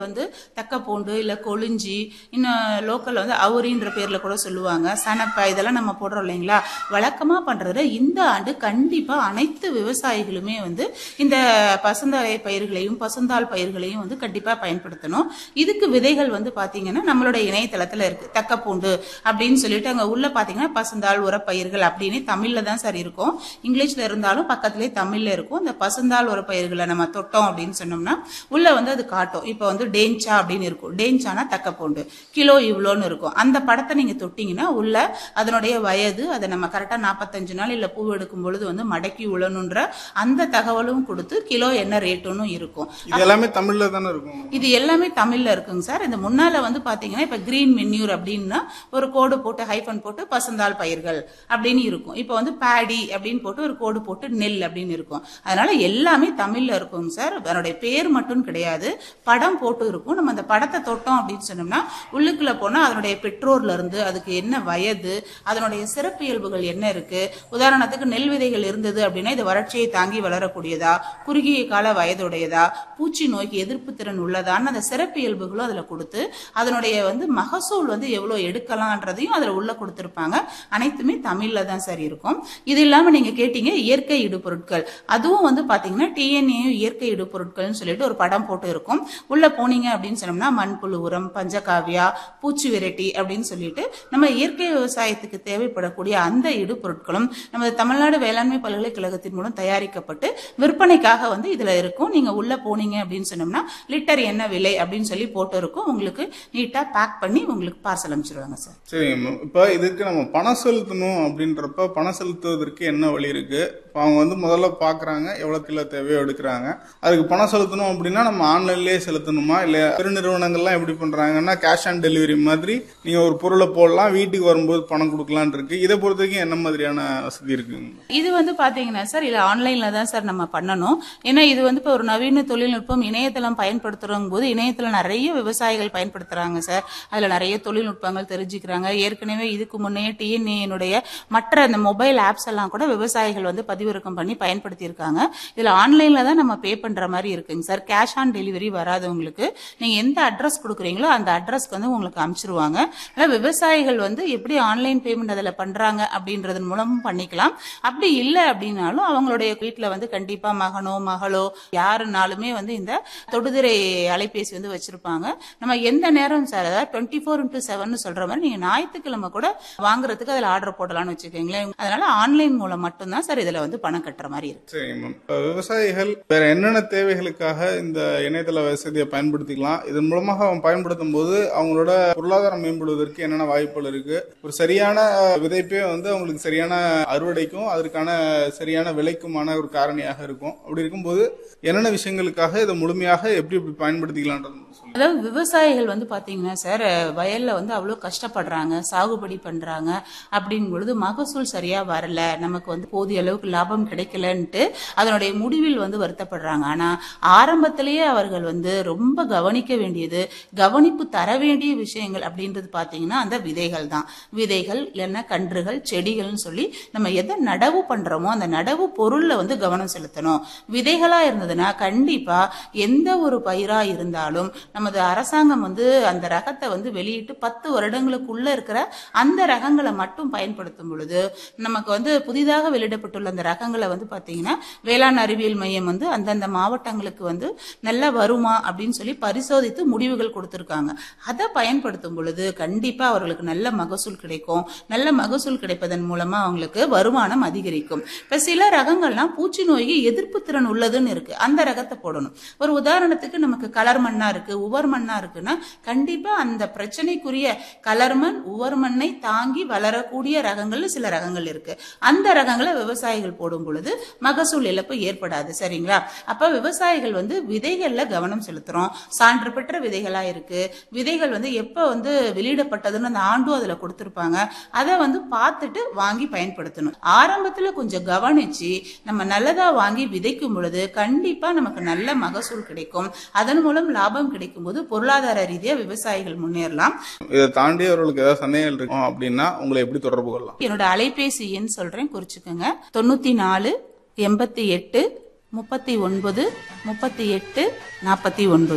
வந்து தக்கப்பூண்டு இல்ல கொளிஞ்சி இன்னும் லோக்கல்ல வந்து அவுரின்ற பேர்ல கூட சொல்லுவாங்க சனப்பை இதெல்லாம் நம்ம போடுறோம் இல்லைங்களா வழக்கமா பண்றதுல இந்த ஆண்டு கண்டிப்பா அனைத்து விவசாயிகளுமே வந்து இந்த பசுந்தாழை பயிர்களையும் பசுந்தாள் பயிர்களையும் வந்து கண்டிப்பா பயன்படுத்தணும் இதுக்கு விதைகள் வந்து பாத்தீங்கன்னா நம்மளுடைய இணையதளத்துல இருக்கு தக்கப்பூண்டு அப்படின்னு சொல்லிட்டு அங்க உள்ள பாத்தீங்கன்னா பசுந்தாள் உரப்பயிர்கள் அப்படின்னு தமிழ்ல தான் சார் இருக்கும் இங்கிலீஷ்ல இருந்தாலும் பக்கத்துலயே தமிழ்ல இருக்கும் இந்த பசுந்தாள் உரப்பயிர்களை நம்ம தொட்டோம் அப்படின்னு சொன்னோம்னா உள்ள வந்து அது காட்டும் இப்போ வந்து டேஞ்சா அப்படின்னு இருக்கும் டேஞ்சானா தக்கப்பூண்டு கிலோ இவ்வளோன்னு இருக்கும் அந்த படத்தை நீங்க தொட்டீங்கன்னா உள்ள அதனுடைய வயது அதை நம்ம கரெக்டா நாற்பத்தஞ்சு நாள் இல்ல பூ எடுக்கும் பொழுது வந்து மடக்கி உழணுன்ற அந்த தகவலும் கொடுத்து கிலோ என்ன ரேட்டுன்னு இருக்கும் இது எல்லாமே தமிழ்ல தானே இருக்கும் இது எல்லாமே தமிழ்ல இருக்குங்க சார் இந்த முன்னால வந்து பாத்தீங்கன்னா இப்ப கிரீன் மென்யூர் அப்படின்னா ஒரு கோடு போட்டு ஹைஃபன் போட்டு பசுந்தாள் பயிர்கள் அப்படின்னு இருக்கும் இப்போ வந்து பேடி அப்படின்னு போட்டு ஒரு கோடு போட்டு நெல் அப்படின்னு இருக்கும் அதனால எல்லாமே தமிழ்ல இருக்குங்க சார் அதனுடைய பேர் மட்டும் கிடையாது படம் போட்டு இருக்கும் நம்ம அந்த படத்தை தொட்டோம் அப்படின்னு சொன்னோம்னா உள்ளுக்குள்ள போனா அதனுடைய பெற்றோர்ல இருந்து அதுக்கு என்ன வயது அதனுடைய சிறப்பியல்புகள் என்ன இருக்கு உதாரணத்துக்கு நெல் விதைகள் இருந்தது அப்படின்னா இது வறட்சியை தாங்கி வளரக்கூடியதா குறுகிய கால வயதுடையதா பூச்சி நோய்க்கு எதிர்ப்பு திறன் உள்ளதான்னு அந்த சிறப்பியல்புகளும் அதுல கொடுத்து அதனுடைய வந்து மகசூல் வந்து எவ்வளவு எடுக்கலாம்ன்றதையும் அதுல உள்ள கொடுத்திருப்பாங்க அனைத்துமே தமிழ்ல தான் சார் இருக்கும் இது இல்லாம நீங்க கேட்டீங்க இயற்கை இடுபொருட்கள் அதுவும் வந்து பாத்தீங்கன்னா டிஎன்ஏ இயற்கை இடுபொருட்கள்னு சொல்லிட்டு ஒரு படம் போட்டு இருக்கும் உள்ள போனீங்க அப்படின்னு சொன்னோம்னா மண்புழு உரம் பஞ்சகாவியா பூச்சி விரட்டி அப்படின்னு சொல்லிட்டு நம்ம இயற்கை விவசாயத்துக்கு தேவைப்படக்கூடிய அந்த இடுபொருட்களும் நமது தமிழ்நாடு வேளாண்மை பல்கலைக்கழகத்தின் மூலம் தயாரிக்கப்பட்டு விற்பனைக்காக வந்து இதுல இருக்கும் நீங்க உள்ள போனீங்க அப்படின்னு சொன்னோம்னா லிட்டர் என்ன விலை அப்படின்னு சொல்லி போட்டு இருக்கும் உங்களுக்கு நீட்டா பேக் பண்ணி உங்களுக்கு பார்சல் அனுப்பிச்சிருவாங்க சார் சரிங்க மேம் இப்போ இதுக்கு நம்ம பணம் செலுத்தணும் அப்படின்றப்ப பணம் செலுத்துவதற்கு என்ன வழி இருக்கு இப்போ அவங்க வந்து முதல்ல பார்க்குறாங்க எவ்வளோ கிலோ தேவையோ எடுக்கிறாங்க அதுக்கு பணம் செலுத்தணும் அப்படின்னா நம்ம ஆன்லைன்லேயே செலுத்தணுமா இல்லை பெருநிறுவனங்கள்லாம் எப்படி பண்ணுறாங்கன்னா கேஷ் ஆன் டெலிவரி மாதிரி நீங்கள் ஒரு பொருளை போடலாம் வீட்டுக்கு வரும்போது பணம் கொடுக்கலான் இருக்கு இதை பொறுத்த வரைக்கும் என்ன மாதிரியான வசதி இருக்குங்க இது வந்து பாத்தீங்கன்னா சார் இல்ல ஆன்லைன்ல தான் சார் நம்ம பண்ணணும் ஏன்னா இது வந்து இப்போ ஒரு நவீன தொழில்நுட்பம் இணையதளம் பயன்படுத்துறோம் போது இணையத்துல நிறைய விவசாயிகள் பயன்படுத்துறாங்க சார் அதுல நிறைய தொழில்நுட்பங்கள் தெரிஞ்சுக்கிறாங்க ஏற்கனவே இதுக்கு முன்னே டிஎன்ஏனுடைய மற்ற அந்த மொபைல் ஆப்ஸ் எல்லாம் கூட விவசாயிகள் வந்து பதிவிறக்கம் பண்ணி பயன்படுத்தி இருக்காங்க இதுல ஆன்லைன்ல தான் நம்ம பே பண்ற மாதிரி இருக்குங்க சார் கேஷ் ஆன் டெலிவரி வராது உங்களுக்கு நீங்க எந்த அட்ரஸ் கொடுக்குறீங்களோ அந்த அட்ரஸ்க்கு வந்து உங்களுக்கு அனுப்பிச்சிருவாங்க அதனால விவசாயிகள் வந்து எப்படி ஆன்லைன் பேமெண்ட் அதுல பண்றாங்க அப்படின்றதன் மூலமும் பண்ணிக்கலாம் அப்படி இல்லை அப்படின்னாலும் அவங்களுடைய வீட்டுல வந்து கண்டிப்பா மகனோ மகளோ யாருனாலுமே வந்து இந்த தொடுதிரை அலைபேசி வந்து வச்சிருப்பாங்க நம்ம எந்த நேரம் சார் அதாவது டுவெண்ட்டி ஃபோர் இன்டூ செவன் சொல்ற மாதிரி நீங்க ஞாயிற்றுக்கிழமை கூட வாங்குறதுக்கு அதுல ஆர்டர் போடலாம்னு வச்சுக்கோங்களேன் அதனால ஆன்லைன் மூலம் மட்டும்தான் சார் இதுல வந்து பணம் கட்டுற மாதிரி இருக்கு சரிங்க மேம் இப்போ விவசாயிகள் வேற என்னென்ன தேவைகளுக்காக இந்த இணையதள வசதியை பயன்படுத்திக்கலாம் இதன் மூலமாக அவங்க பயன்படுத்தும் போது அவங்களோட பொருளாதாரம் மேம்படுவதற்கு என்னென்ன வாய்ப்புகள் இருக்கு ஒரு சரியான விதைப்பே வந்து அவங்களுக்கு சரியான அறுவடைக்கும் அதற்கான சரியான விலைக்குமான ஒரு காரணியாக இருக்கும் அப்படி இருக்கும்போது என்னென்ன விஷயங்களுக்காக இதை முழுமையாக எப்படி எப்படி பயன்படுத்திக்கலான்றது சொல்லுங்க அதாவது விவசாயிகள் வந்து பாத்தீங்கன்னா சார் வயல்ல வந்து அவ்வளவு கஷ்டப்படுறாங்க சாகுபடி பண்றாங்க அப்படிங்கும் பொழுது மகசூல் சரியா வரல நமக்கு வந்து போதிய அளவுக்கு லாபம் கிடைக்கலன்ட்டு அதனுடைய முடிவில் வந்து வருத்தப்படுறாங்க ஆனா ஆரம்பத்திலேயே அவர்கள் வந்து ரொம்ப கவனிக்க வேண்டியது கவனிப்பு தர வேண்டிய விஷயங்கள் அப்படின்றது பாத்தீங்கன்னா அந்த விதைகள் தான் விதைகள் இல்லைன்னா கன்றுகள் செடிகள்னு சொல்லி நம்ம எதை நடவு பண்றோமோ அந்த நடவு பொருள்ல வந்து கவனம் செலுத்தணும் விதைகளா இருந்ததுன்னா கண்டிப்பா எந்த ஒரு பயிரா இருந்தாலும் நமது அரசாங்கம் வந்து அந்த ரகத்தை வந்து வெளியிட்டு பத்து வருடங்களுக்குள்ள இருக்கிற அந்த ரகங்களை மட்டும் பயன்படுத்தும் பொழுது நமக்கு வந்து புதிதாக வெளியிடப்பட்டுள்ள அந்த ரகங்களை வந்து பாத்தீங்கன்னா வேளாண் அறிவியல் மையம் வந்து அந்தந்த மாவட்டங்களுக்கு வந்து நல்லா வருமா அப்படின்னு சொல்லி பரிசோதித்து முடிவுகள் கொடுத்திருக்காங்க அதை பயன்படுத்தும் பொழுது கண்டிப்பா அவர்களுக்கு நல்ல மகசூல் கிடைக்கும் நல்ல மகசூல் கிடைப்பதன் மூலமா அவங்களுக்கு வருமானம் அதிகரிக்கும் இப்ப சில ரகங்கள்லாம் பூச்சி நோய்க்கு எதிர்ப்பு திறன் உள்ளதுன்னு இருக்கு அந்த ரகத்தை போடணும் ஒரு உதாரணத்துக்கு நமக்கு கலர் மண்ணா இருக்கு உவர் மண்ணா இருக்குன்னா கண்டிப்பா அந்த பிரச்சனைக்குரிய கலர் மண் உவர் மண்ணை தாங்கி வளரக்கூடிய ரகங்கள்ல சில ரகங்கள் இருக்கு அந்த ரகங்களை விவசாயிகள் போடும் பொழுது மகசூல் இழப்பு ஏற்படாது சரிங்களா அப்ப விவசாயிகள் வந்து விதைகள்ல கவனம் செலுத்துறோம் சான்று பெற்ற விதைகளா இருக்கு விதைகள் வந்து எப்ப வந்து வெளியிடப்பட்டதுன்னு அந்த ஆண்டும் அதுல கொடுத்திருப்பாங்க அதை வந்து பார்த்துட்டு வாங்கி பயன்படுத்தணும் ஆரம்பத்துல கொஞ்சம் கவனிச்சு நம்ம நல்லதா வாங்கி விதைக்கும் பொழுது கண்டிப்பா நமக்கு நல்ல மகசூல் கிடைக்கும் அதன் மூலம் லாபம் கிடைக்கும் போது பொருளாதார ரீதியா விவசாயிகள் முன்னேறலாம் இதை தாண்டி அவர்களுக்கு ஏதாவது சந்தேகங்கள் இருக்கும் அப்படின்னா உங்களை எப்படி தொடர்பு கொள்ளலாம் என்னோட அலைபேசி எண் சொல்றேன் குறிச்சுக்கோங்க தொண்ணூத்தி நாலு எண்பத்தி எட்டு முப்பத்தி ஒன்பது முப்பத்தி எட்டு நாற்பத்தி ஒன்பது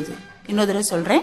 இன்னொரு தடவை சொல்றேன்